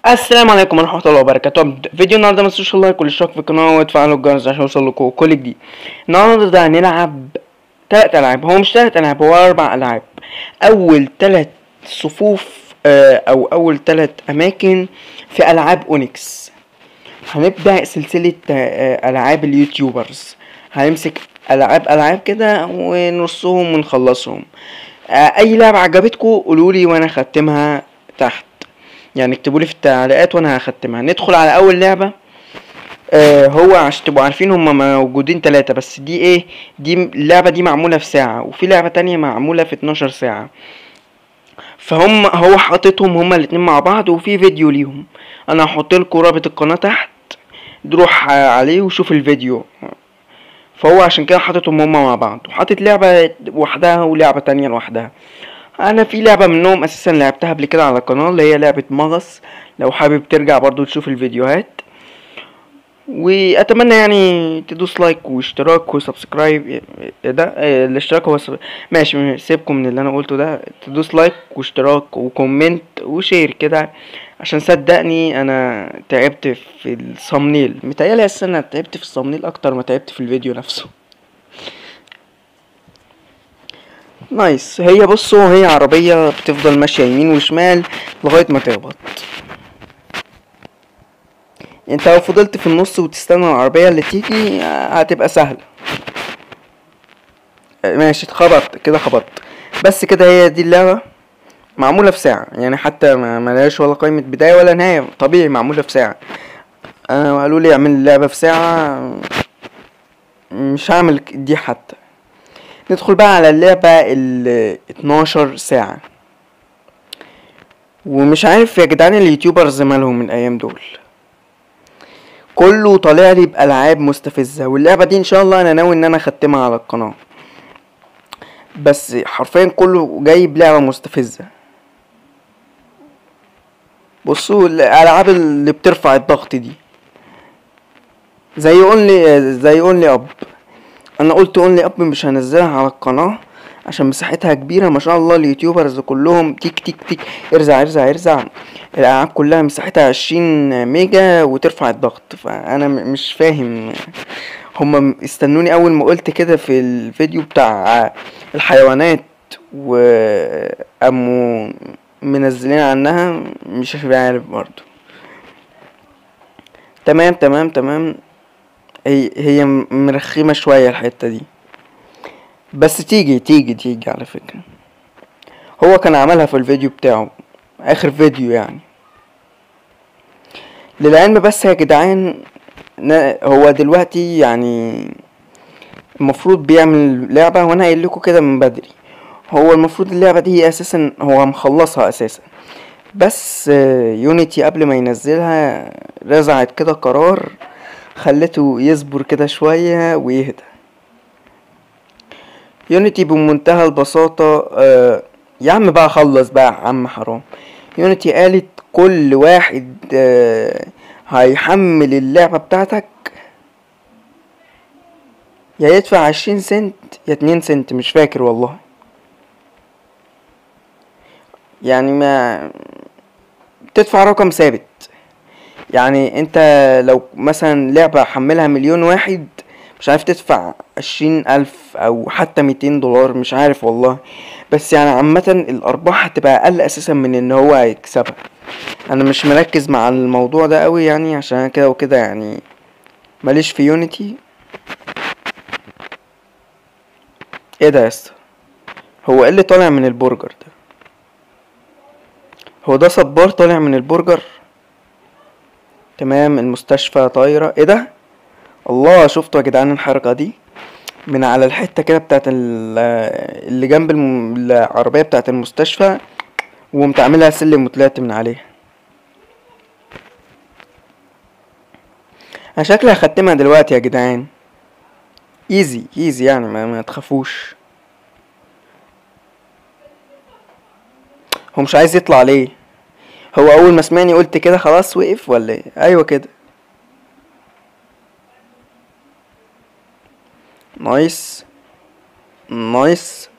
السلام عليكم ورحمة الله وبركاته فيديو النهاردة ما تنسوش اللايك والاشتراك في القناة وتفعلوا الجرس عشان يوصلكوا كل جديد النهاردة هنلعب تلات ألعاب هو مش تلات ألعاب هو أربع ألعاب أول تلات صفوف آه، أو أول تلات أماكن في ألعاب أونيكس هنبدأ سلسلة آه، ألعاب اليوتيوبرز هنمسك ألعاب ألعاب كده ونرصهم ونخلصهم آه، أي لعبة عجبتكوا قولولي وأنا أختمها تحت يعني اكتبوا لي في التعليقات وانا هختمها ندخل على اول لعبه آه هو عشان تبقوا عارفين هما موجودين ثلاثة بس دي ايه دي اللعبة دي معمولة في ساعة وفي لعبة تانية معمولة في 12 ساعة فهم هو حاططهم هما الاتنين مع بعض وفي فيديو ليهم انا هحط لكم رابط القناة تحت روح عليه وشوف الفيديو فهو عشان كده حاططهم هما مع بعض وحاطط لعبة وحدها ولعبة تانية لوحدها انا في لعبه منهم اساسا لعبتها قبل كده على القناه اللي هي لعبه مغص لو حابب ترجع برضو تشوف الفيديوهات واتمنى يعني تدوس لايك واشتراك وسبسكرايب إيه ده إيه الاشتراك هو سب... ماشي سيبكم من اللي انا قلته ده تدوس لايك واشتراك وكومنت وشير كده عشان صدقني انا تعبت في الصمنيل متهيألي اساسا انا تعبت في الصمنيل اكتر ما تعبت في الفيديو نفسه نايس هي بصوا هي عربية بتفضل ماشية يمين وشمال لغاية ما تخبط انت لو فضلت في النص وتستنى العربية اللي تيجي هتبقى سهلة ماشي اتخبط كده خبطت بس كده هي دي اللعبة معمولة في ساعة يعني حتى ما ملهاش ولا قائمة بداية ولا نهاية طبيعي معمولة في ساعة انا قالوا لي اعمل اللعبة في ساعة مش هعمل دي حتى ندخل بقى على اللعبة ال 12 ساعة ومش عارف يا جدعان اليوتيوبرز مالهم من الايام دول كله طالع لي بالعاب مستفزة واللعبة دي ان شاء الله انا ناوي ان انا اختمها على القناة بس حرفيا كله جايب لعبة مستفزة بصوا الالعاب اللي بترفع الضغط دي زي اونلي زي اونلي اب انا قلت اونلي اب مش هنزلها على القناه عشان مساحتها كبيره ما شاء الله اليوتيوبرز كلهم تيك تيك تيك ارزع ارزع ارزع الالعاب كلها مساحتها عشرين ميجا وترفع الضغط فانا مش فاهم هما استنوني اول ما قلت كده في الفيديو بتاع الحيوانات وقاموا منزلين عنها مش عارف برضو تمام تمام تمام هي هي مرخمة شوية الحتة دي بس تيجي تيجي تيجي على فكرة هو كان عملها في الفيديو بتاعه اخر فيديو يعني للعلم بس يا جدعان هو دلوقتي يعني المفروض بيعمل لعبة وانا قايل لكم كده من بدري هو المفروض اللعبة دي اساسا هو مخلصها اساسا بس يونيتي قبل ما ينزلها رزعت كده قرار خلته يصبر كده شوية ويهدى يونيتي بمنتهى البساطة آه يا عم بقى خلص بقى يا عم حرام يونيتي قالت كل واحد آه هيحمل اللعبة بتاعتك يا يدفع عشرين سنت يا اتنين سنت مش فاكر والله يعني ما تدفع رقم ثابت يعني انت لو مثلا لعبة حملها مليون واحد مش عارف تدفع عشرين الف او حتى ميتين دولار مش عارف والله بس يعني عامة الارباح هتبقى اقل اساسا من ان هو هيكسبها انا مش مركز مع الموضوع ده قوي يعني عشان كده وكده يعني ماليش في يونيتي ايه ده يا اسطى هو ايه اللي طالع من البرجر ده هو ده صبار طالع من البرجر تمام المستشفى طايرة ايه ده الله شفتوا يا جدعان الحركة دي من على الحتة كده بتاعت اللي جنب العربية بتاعت المستشفى وقمت عاملها سلم وطلعت من عليها انا شكلي هختمها دلوقتي يا جدعان ايزي ايزي يعني ما, ما تخافوش هو مش عايز يطلع ليه هو اول ما سمعني قلت كده خلاص وقف ولا ايه ايوه كده نايس نايس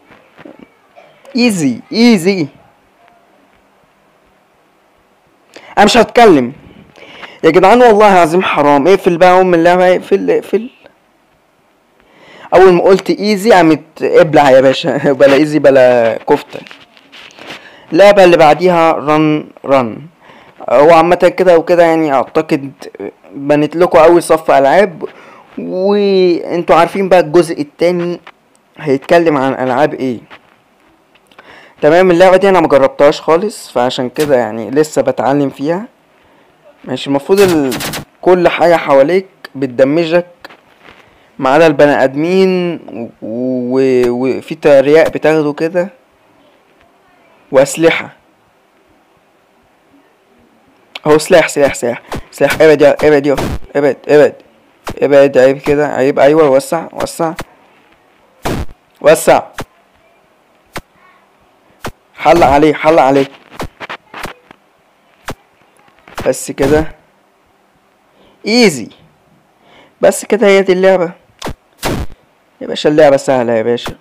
ايزي ايزي انا مش هتكلم يا جدعان والله العظيم حرام اقفل بقى ام اللعبه اقفل اقفل اول ما قلت ايزي قامت ابلع يا باشا بلا ايزي بلا كفته اللعبه اللي بعديها رن رن هو عامة كده وكده يعني اعتقد بنت لكم اول صف العاب وانتوا عارفين بقى الجزء التاني هيتكلم عن العاب ايه تمام اللعبة دي انا مجربتهاش خالص فعشان كده يعني لسه بتعلم فيها ماشي المفروض ال... كل حاجة حواليك بتدمجك ما عدا البني ادمين و- و- وفي ترياق بتاخده كده واسلحة اهو سلاح سلاح سلاح سلاح ابعد يا ابعد يا ابعد ابعد ابعد عيب كده عيب ايوه وسع وسع وسع حلق عليه حلق عليه بس كده ايزي بس كده هي دي اللعبة يا باشا اللعبة سهلة يا باشا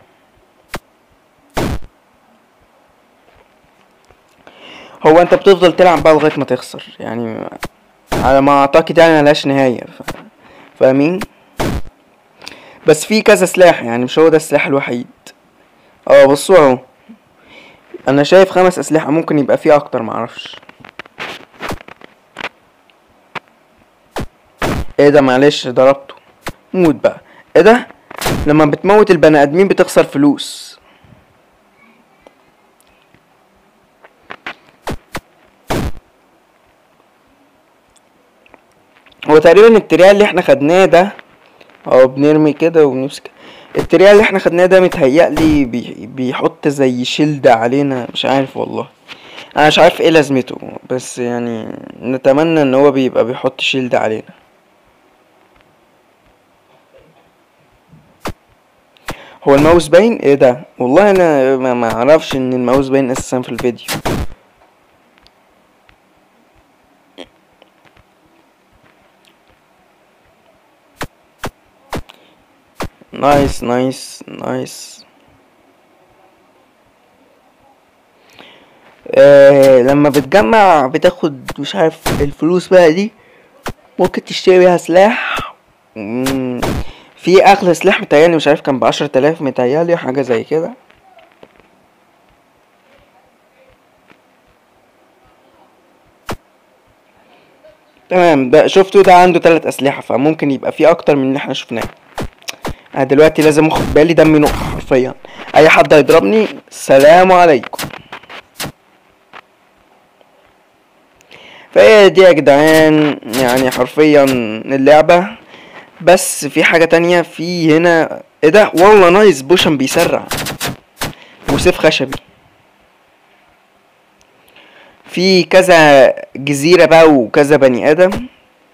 هو انت بتفضل تلعب بقى لغاية ما تخسر يعني على ما اعتقد يعني ملهاش نهاية ف... فاهمين بس في كذا سلاح يعني مش هو ده السلاح الوحيد اه بصوا اهو انا شايف خمس اسلحة ممكن يبقى في اكتر معرفش ايه ده معلش ضربته موت بقى ايه ده لما بتموت البني ادمين بتخسر فلوس هو تقريبا التريال اللي احنا خدناه ده اه بنرمي كده وبنمسك التريال اللي احنا خدناه ده متهيألي بي... بيحط زي شيلد علينا مش عارف والله انا مش عارف ايه لازمته بس يعني نتمنى ان هو بيبقى بيحط شيلد علينا هو الماوس باين ايه ده والله انا ما ما اعرفش ان الماوس باين اساسا في الفيديو نايس نايس نايس آه لما بتجمع بتاخد مش عارف الفلوس بقى دي ممكن تشتري بيها سلاح مم، في اغلى سلاح متهيألي مش عارف كان بعشرة آلاف متهيألي حاجة زي كده تمام ده شفتوا ده عنده تلات أسلحة فممكن يبقى في أكتر من اللي احنا شفناه انا دلوقتي لازم اخد بالي دمي نقطة حرفيا اي حد هيضربني سلام عليكم فهي دي يا جدعان يعني حرفيا اللعبة بس في حاجة تانية في هنا ايه ده والله نايس بوشن بيسرع وسيف خشبي في كذا جزيرة بقى وكذا بني آدم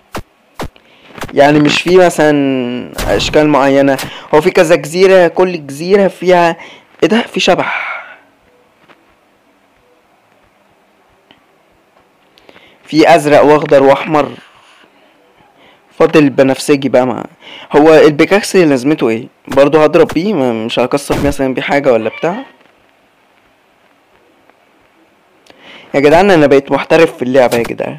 يعني مش في مثلا اشكال معينة هو في كذا جزيرة كل جزيرة فيها ايه ده في شبح في ازرق واخضر واحمر فاضل البنفسجي بقى مع هو البيكاكس لازمته ايه برضو هضرب بيه ما- مش هكسر مثلا بيه حاجة ولا بتاع يا جدعان انا بقيت محترف في اللعبة يا جدعان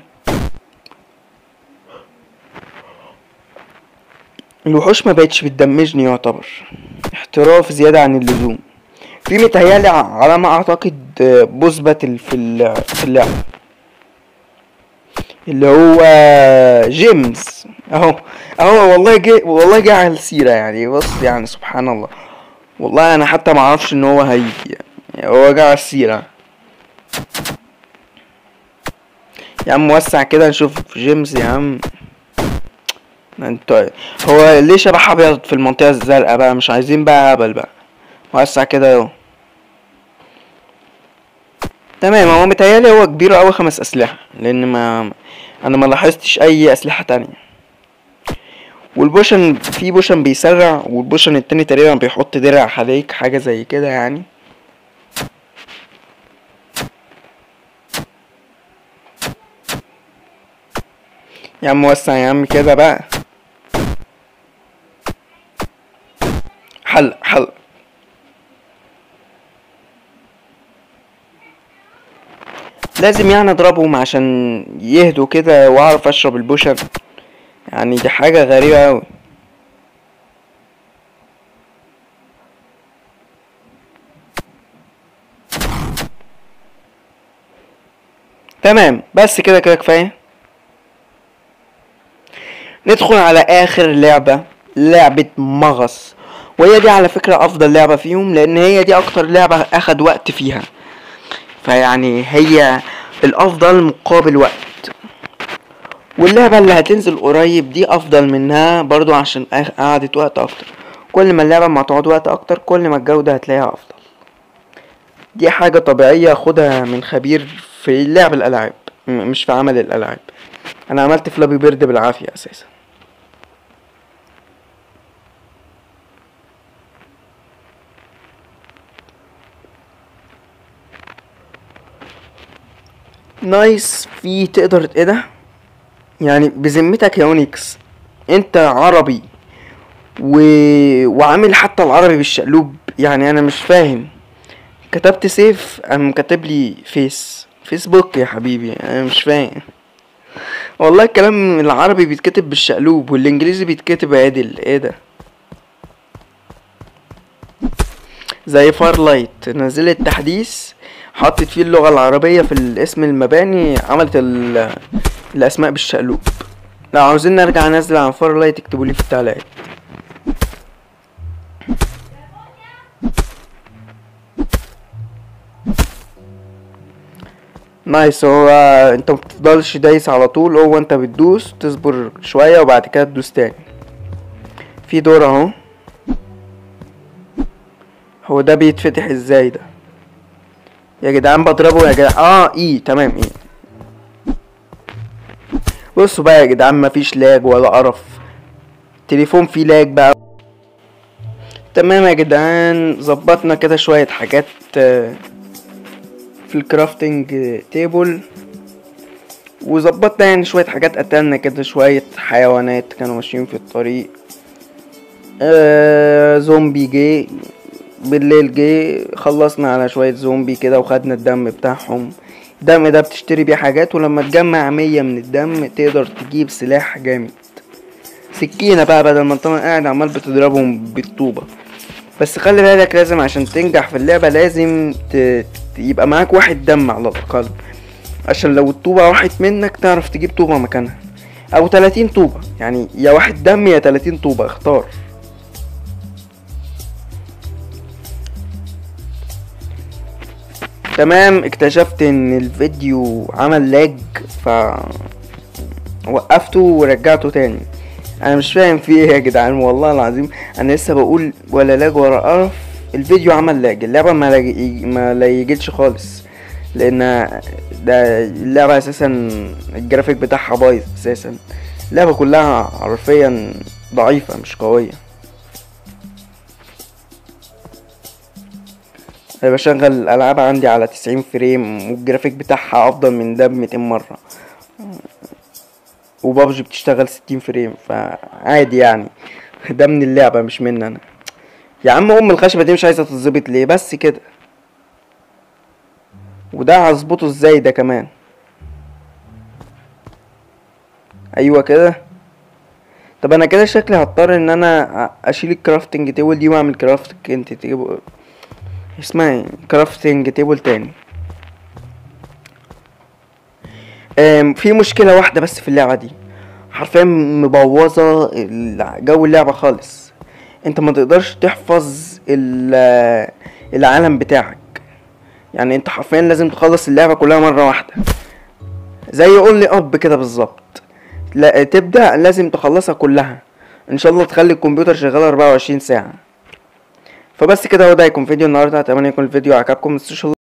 الوحوش ما بقتش بتدمجني يعتبر احتراف زيادة عن اللزوم في متهيألي ع- على ما اعتقد آه، بوس باتل في ال- في اللعبة اللي هو جيمس اهو اهو والله جه والله جه على السيرة يعني بص يعني سبحان الله والله انا حتى ما اعرفش ان هو هيجي يعني هو جه على السيرة يا عم وسع كده نشوف جيمس يا عم انت هو ليه شبح ابيض في المنطقة الزرقاء بقى مش عايزين بقى هبل بقى وسع كده اهو تمام هو متهيألي هو كبير اوي خمس اسلحة لان ما انا ما لاحظتش اي اسلحة تانية والبوشن في بوشن بيسرع والبوشن التاني تقريبا بيحط درع عليك حاجة زي كده يعني يا عم وسع يا عم كده بقى حل حل لازم يعني اضربهم عشان يهدوا كده واعرف اشرب البوشن يعني دي حاجة غريبة اوي تمام بس كده كده كفاية ندخل على اخر لعبة لعبة مغص وهي دي على فكرة افضل لعبة فيهم لان هي دي اكتر لعبة اخد وقت فيها فيعني هي الافضل مقابل وقت واللعبة اللي هتنزل قريب دي افضل منها برضو عشان أخ- قعدت وقت اكتر كل ما اللعبة ما تقعد وقت اكتر كل ما الجودة هتلاقيها افضل دي حاجة طبيعية خدها من خبير في لعب الالعاب م- مش في عمل الالعاب انا عملت فلابي بيرد بالعافية اساسا نايس في تقدر ايه ده يعني بذمتك يا اونيكس انت عربي و... وعامل حتى العربي بالشقلوب يعني انا مش فاهم كتبت سيف ام كاتب لي فيس فيسبوك يا حبيبي انا مش فاهم والله الكلام العربي بيتكتب بالشقلوب والانجليزي بيتكتب عدل ايه ده زي فارلايت نزلت تحديث حطت فيه اللغة العربية في الاسم المباني عملت ال... الأسماء بالشقلوب لو عاوزين نرجع ننزل عن فارلايت اكتبوا لي في التعليقات نايس هو انت مبتفضلش دايس على طول هو انت بتدوس تصبر شوية وبعد كده تدوس تاني في دور اهو هو ده بيتفتح ازاي ده يا جدعان بضربه يا جدعان اه اي تمام اي بصوا بقى يا جدعان مفيش لاج ولا قرف تليفون فيه لاج بقى تمام يا جدعان ظبطنا كده شوية حاجات آه، في الكرافتنج تيبل وظبطنا يعني شوية حاجات قتلنا كده شوية حيوانات كانوا ماشيين في الطريق آه زومبي جه بالليل جه خلصنا على شوية زومبي كده وخدنا الدم بتاعهم الدم ده بتشتري بيه حاجات ولما تجمع مية من الدم تقدر تجيب سلاح جامد سكينة بقى بدل ما انت قاعد عمال بتضربهم بالطوبة بس خلي بالك لازم عشان تنجح في اللعبة لازم ت... ت- يبقى معاك واحد دم على الأقل عشان لو الطوبة راحت منك تعرف تجيب طوبة مكانها أو تلاتين طوبة يعني يا واحد دم يا تلاتين طوبة اختار تمام اكتشفت ان الفيديو عمل لاج ف وقفته ورجعته تاني انا مش فاهم في ايه يا جدعان والله العظيم انا لسه بقول ولا لاج ولا قرف الفيديو عمل لاج اللعبه ما لاج... ما لايجتش خالص لان ده اللعبه اساسا الجرافيك بتاعها بايظ اساسا اللعبه كلها حرفيا ضعيفه مش قويه انا بشغل الالعاب عندي على 90 فريم والجرافيك بتاعها افضل من ده ب 200 مره وبابجي بتشتغل 60 فريم فعادي يعني ده من اللعبه مش مني انا يا عم ام الخشبه دي مش عايزه تتظبط ليه بس كده وده هظبطه ازاي ده كمان ايوه كده طب انا كده شكلي هضطر ان انا اشيل الكرافتنج تيبل دي واعمل كرافتنج تيبل اسمها ايه كرافتنج تيبل تاني أم، في مشكلة واحدة بس في اللعبة دي حرفيا مبوظة ال- جو اللعبة خالص انت ما تقدرش تحفظ ال- العالم بتاعك يعني انت حرفيا لازم تخلص اللعبة كلها مرة واحدة زي قول لي اب كده بالظبط لا تبدأ لازم تخلصها كلها ان شاء الله تخلي الكمبيوتر شغال 24 ساعة فبس كده هو ده هيكون فيديو النهارده اتمنى يكون الفيديو عجبكم متنسوش